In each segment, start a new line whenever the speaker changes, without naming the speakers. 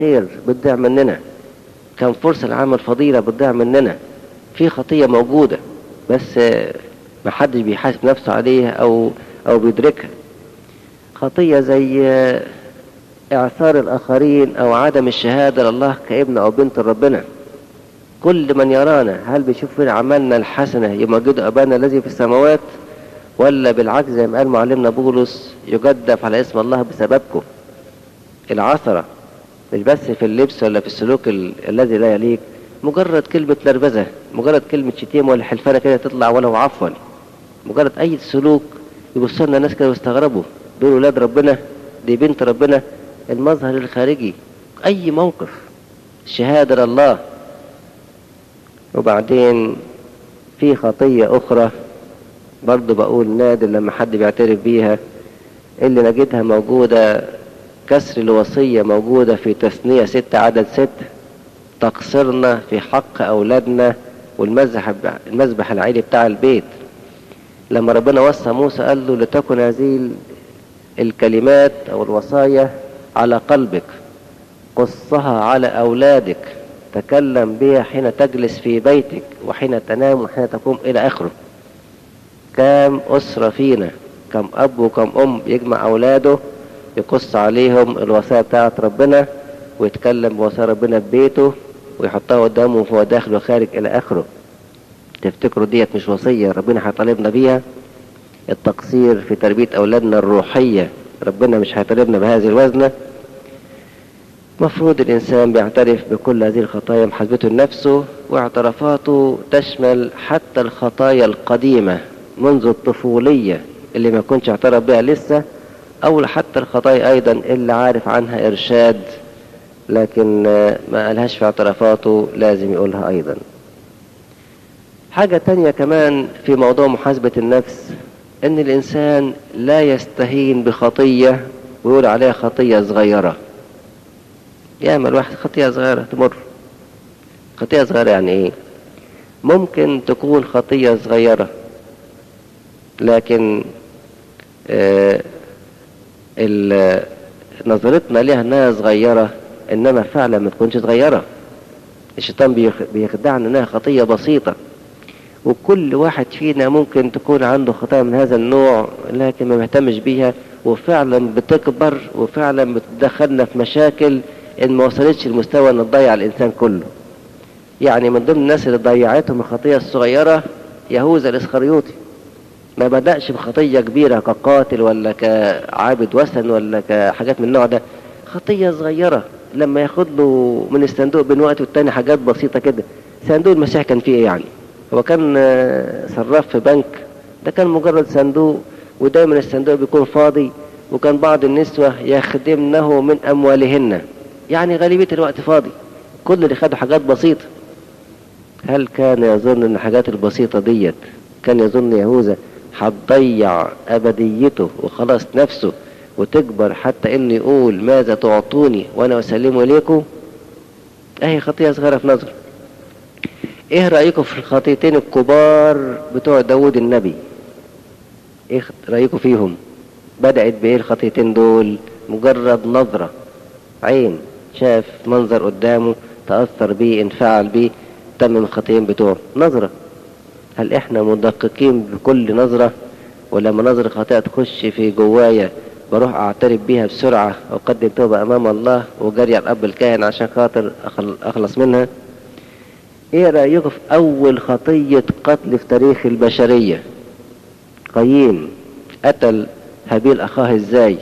خير بتضيع مننا كان فرصة لعمل فضيلة بتضيع مننا في خطية موجودة بس ما حدش بيحاسب نفسه عليها أو أو بيدركها خطية زي إعثار الآخرين أو عدم الشهادة لله كابن أو بنت ربنا كل من يرانا هل بيشوف فينا عملنا الحسنة يمجد أبانا الذي في السماوات ولا بالعكس زي ما قال معلمنا بولس يجدف على اسم الله بسببكم العثرة مش بس في اللبس ولا في السلوك ال... الذي لا يليق مجرد كلمة نرفزة مجرد كلمة شتيمة ولا حلفانة كده تطلع ولو عفوا مجرد أي سلوك يبص لنا ناس كده ويستغربوا دول ولاد ربنا دي بنت ربنا المظهر الخارجي أي موقف شهادة لله وبعدين في خطية أخرى برضو بقول نادر لما حد بيعترف بيها اللي نجدها موجودة كسر الوصية موجودة في تثنية ستة عدد ستة تقصيرنا في حق أولادنا والمذبح المذبح العيلي بتاع البيت لما ربنا وصى موسى قال له لتكن هذه الكلمات أو الوصايا على قلبك قصها على أولادك تكلم بها حين تجلس في بيتك وحين تنام وحين تقوم إلى آخره كام أسرة فينا كم أب وكم أم يجمع أولاده يقص عليهم الوصايا بتاعت ربنا ويتكلم بوصايا ربنا ببيته ويحطها قدامه وهو داخل وخارج إلى آخره تفتكروا ديت مش وصية ربنا هيطالبنا بيها التقصير في تربية أولادنا الروحية ربنا مش هيطالبنا بهذه الوزنة مفروض الإنسان بيعترف بكل هذه الخطايا محاسبته لنفسه واعترافاته تشمل حتى الخطايا القديمة منذ الطفولية اللي ما كنتش اعترف بها لسه أو حتى الخطايا أيضا اللي عارف عنها إرشاد لكن ما قالهاش في اعترافاته لازم يقولها أيضا حاجة تانية كمان في موضوع محاسبة النفس إن الإنسان لا يستهين بخطية ويقول عليها خطية صغيرة ياما الواحد خطية صغيرة تمر خطية صغيرة يعني إيه ممكن تكون خطية صغيرة لكن آه نظرتنا ليها انها صغيرة انما فعلا ما تكونش صغيرة الشيطان بيخدعنا انها خطية بسيطة وكل واحد فينا ممكن تكون عنده خطايا من هذا النوع لكن ما مهتمش بيها وفعلا بتكبر وفعلا بتدخلنا في مشاكل ان ما وصلتش لمستوى ان تضيع الانسان كله يعني من ضمن الناس اللي ضيعتهم الخطية الصغيرة يهوذا الاسخريوطي ما بدأش بخطية كبيرة كقاتل ولا كعابد وثن ولا كحاجات من النوع ده خطية صغيرة لما ياخد له من الصندوق بين وقت والتاني حاجات بسيطة كده صندوق المسيح كان فيه ايه يعني هو كان صراف في بنك ده كان مجرد صندوق ودايما الصندوق بيكون فاضي وكان بعض النسوة يخدمنه من أموالهن يعني غالبية الوقت فاضي كل اللي خدوا حاجات بسيطة هل كان يظن ان الحاجات البسيطة ديت كان يظن يهوذا هتضيع أبديته وخلاص نفسه وتكبر حتى إنه يقول ماذا تعطوني وأنا أسلمه إليكم أهي خطية صغيرة في نظر إيه رأيكم في الخطيتين الكبار بتوع داود النبي إيه رأيكم فيهم بدأت بإيه الخطيتين دول مجرد نظرة عين شاف منظر قدامه تأثر بيه انفعل بيه تم الخطيين بتوعه نظرة هل احنا مدققين بكل نظرة ولما نظرة خطيئة تخش في جوايا بروح اعترف بيها بسرعة واقدم توبة امام الله وجري على الاب الكاهن عشان خاطر اخلص منها ايه رأيكم في اول خطية قتل في تاريخ البشرية قايين قتل هابيل اخاه ازاي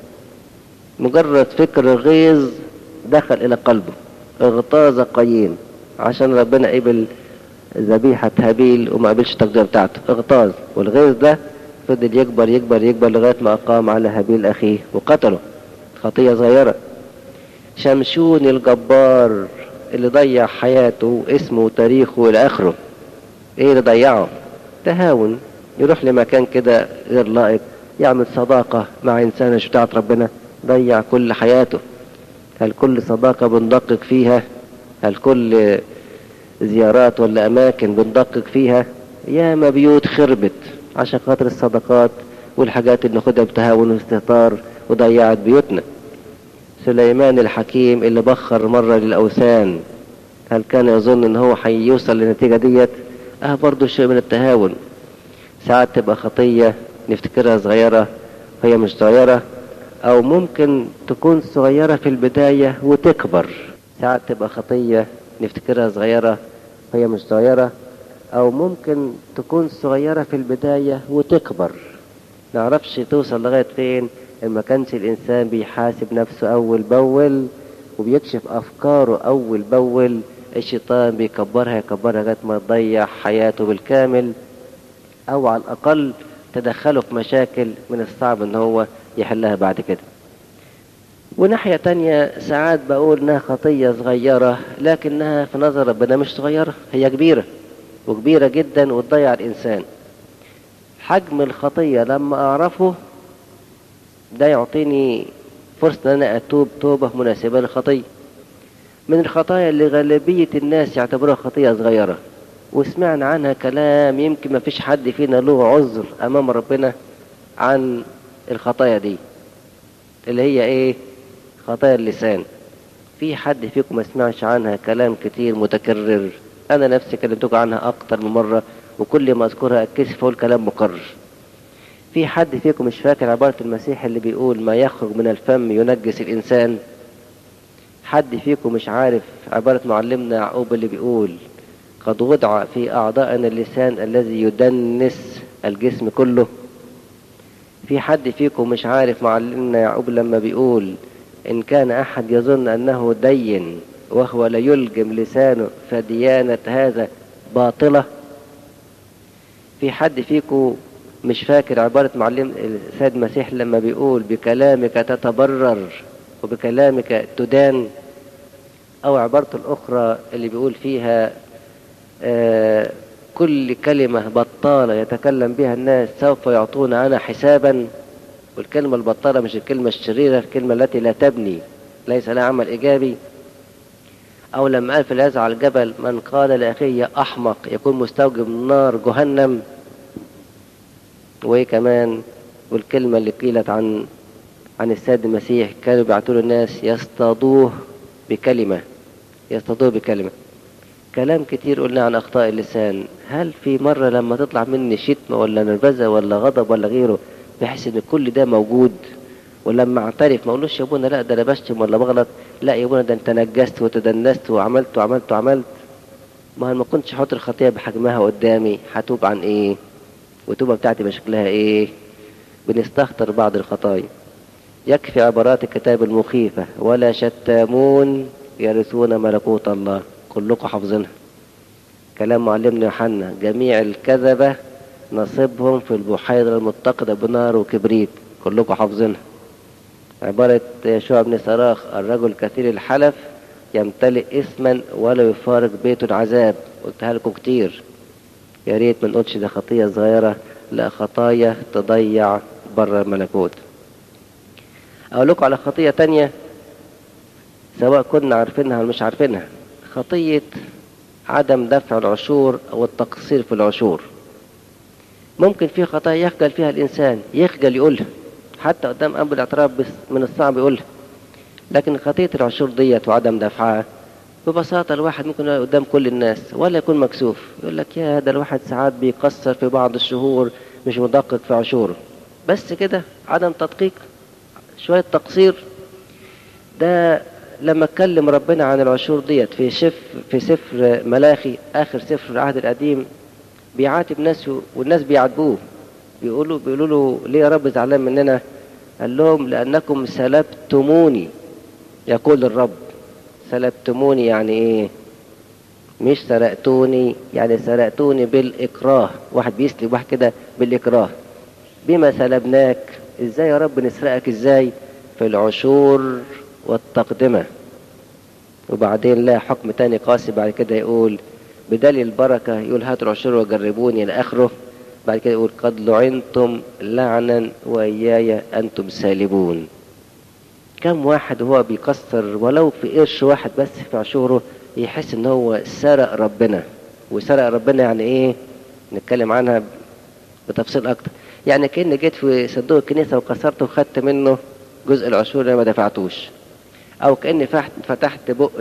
مجرد فكر غيظ دخل الى قلبه اغتاظ قايين عشان ربنا قبل ذبيحة هابيل وما قبلش التقدير بتاعته اغتاظ والغيظ ده فضل يكبر يكبر يكبر لغاية ما أقام على هابيل أخيه وقتله خطية صغيرة شمشون الجبار اللي ضيع حياته واسمه وتاريخه إلى آخره إيه اللي ضيعه؟ تهاون يروح لمكان كده غير لائق يعمل صداقة مع إنسان مش بتاعت ربنا ضيع كل حياته هل كل صداقة بندقق فيها هل كل زيارات ولا أماكن بندقق فيها ياما بيوت خربت عشان خاطر الصدقات والحاجات اللي ناخدها بتهاون واستهتار وضيعت بيوتنا سليمان الحكيم اللي بخر مرة للأوثان هل كان يظن ان هو هيوصل للنتيجة ديت اه برضو شيء من التهاون ساعات تبقى خطية نفتكرها صغيرة وهي مش صغيرة او ممكن تكون صغيرة في البداية وتكبر ساعات تبقى خطية نفتكرها صغيرة وهي مش صغيرة او ممكن تكون صغيرة في البداية وتكبر نعرفش توصل لغاية فين إن ما كانش الإنسان بيحاسب نفسه أول بأول وبيكشف أفكاره أول بأول الشيطان بيكبرها يكبرها لغاية ما تضيع حياته بالكامل أو على الأقل تدخله في مشاكل من الصعب إن هو يحلها بعد كده وناحية تانية ساعات بقول إنها خطية صغيرة لكنها في نظر ربنا مش صغيرة هي كبيرة وكبيرة جدا وتضيع الإنسان حجم الخطية لما أعرفه ده يعطيني فرصة أن أنا أتوب توبة مناسبة للخطية من الخطايا اللي غالبية الناس يعتبروها خطية صغيرة وسمعنا عنها كلام يمكن ما فيش حد فينا له عذر أمام ربنا عن الخطايا دي اللي هي إيه خطايا اللسان في حد فيكم ما سمعش عنها كلام كتير متكرر أنا نفسي كلمتكم عنها أكتر من مرة وكل ما أذكرها أتكسف أقول كلام مكرر في حد فيكم مش فاكر عبارة المسيح اللي بيقول ما يخرج من الفم ينجس الإنسان حد فيكم مش عارف عبارة معلمنا يعقوب اللي بيقول قد وضع في أعضائنا اللسان الذي يدنس الجسم كله في حد فيكم مش عارف معلمنا يعقوب لما بيقول إن كان أحد يظن أنه دين وهو لا يلجم لسانه فديانة هذا باطلة في حد فيكم مش فاكر عبارة معلم السيد المسيح لما بيقول بكلامك تتبرر وبكلامك تدان أو عبارته الأخرى اللي بيقول فيها آه كل كلمة بطالة يتكلم بها الناس سوف يعطون عنها حسابا والكلمة البطالة مش الكلمة الشريرة الكلمة التي لا تبني ليس لها عمل إيجابي أو لما قال في العز على الجبل من قال لأخيه يا أحمق يكون مستوجب نار جهنم وإيه كمان والكلمة اللي قيلت عن عن السيد المسيح كانوا بيعتوا الناس يصطادوه بكلمة يصطادوه بكلمة كلام كتير قلنا عن أخطاء اللسان هل في مرة لما تطلع مني شتمة ولا نرفزة ولا غضب ولا غيره بحس إن كل ده موجود ولما اعترف ما اقولوش يا ابونا لا ده انا بشتم ولا بغلط لا يا ابونا ده انت نجست وتدنست وعملت وعملت وعملت ما ما كنتش حاطط الخطيه بحجمها قدامي هتوب عن ايه والتوبه بتاعتي بشكلها ايه بنستهتر بعض الخطايا يكفي عبارات الكتاب المخيفة ولا شتامون يرثون ملكوت الله كلكم حافظينها كلام معلمنا يوحنا جميع الكذبة نصيبهم في البحيرة المتقدة بنار وكبريت كلكم حافظينها عبارة يشوع بن صراخ الرجل كثير الحلف يمتلئ اسما ولا يفارق بيته عذاب قلتها لكم كتير يا ريت ما نقولش ده خطية صغيرة لا خطايا تضيع بره الملكوت أقول لكم على خطية تانية سواء كنا عارفينها أو مش عارفينها خطية عدم دفع العشور أو التقصير في العشور ممكن في خطايا يخجل فيها الإنسان يخجل يقولها حتى قدام أب الاعتراف بس من الصعب يقولها لكن خطية العشور ديت وعدم دفعها ببساطة الواحد ممكن قدام كل الناس ولا يكون مكسوف يقول لك يا ده الواحد ساعات بيقصر في بعض الشهور مش مدقق في عشوره بس كده عدم تدقيق شوية تقصير ده لما اتكلم ربنا عن العشور ديت في شف في سفر ملاخي آخر سفر العهد القديم بيعاتب ناس والناس بيعاتبوه بيقولوا بيقولوا له ليه يا رب زعلان مننا؟ قال لهم لأنكم سلبتموني يقول الرب سلبتموني يعني ايه؟ مش سرقتوني يعني سرقتوني بالإكراه واحد بيسلب واحد كده بالإكراه بما سلبناك ازاي يا رب نسرقك ازاي في العشور والتقدمة وبعدين لا حكم تاني قاسي بعد كده يقول بدل البركة يقول هاتوا العشور وجربوني إلى آخره بعد كده يقول قد لعنتم لعنا وإياي أنتم سالبون كم واحد هو بيكسر ولو في قرش واحد بس في عشوره يحس ان هو سرق ربنا وسرق ربنا يعني ايه نتكلم عنها بتفصيل اكتر يعني كأن جيت في صندوق الكنيسة وكسرته وخدت منه جزء العشور اللي ما دفعتوش او كاني فتحت بق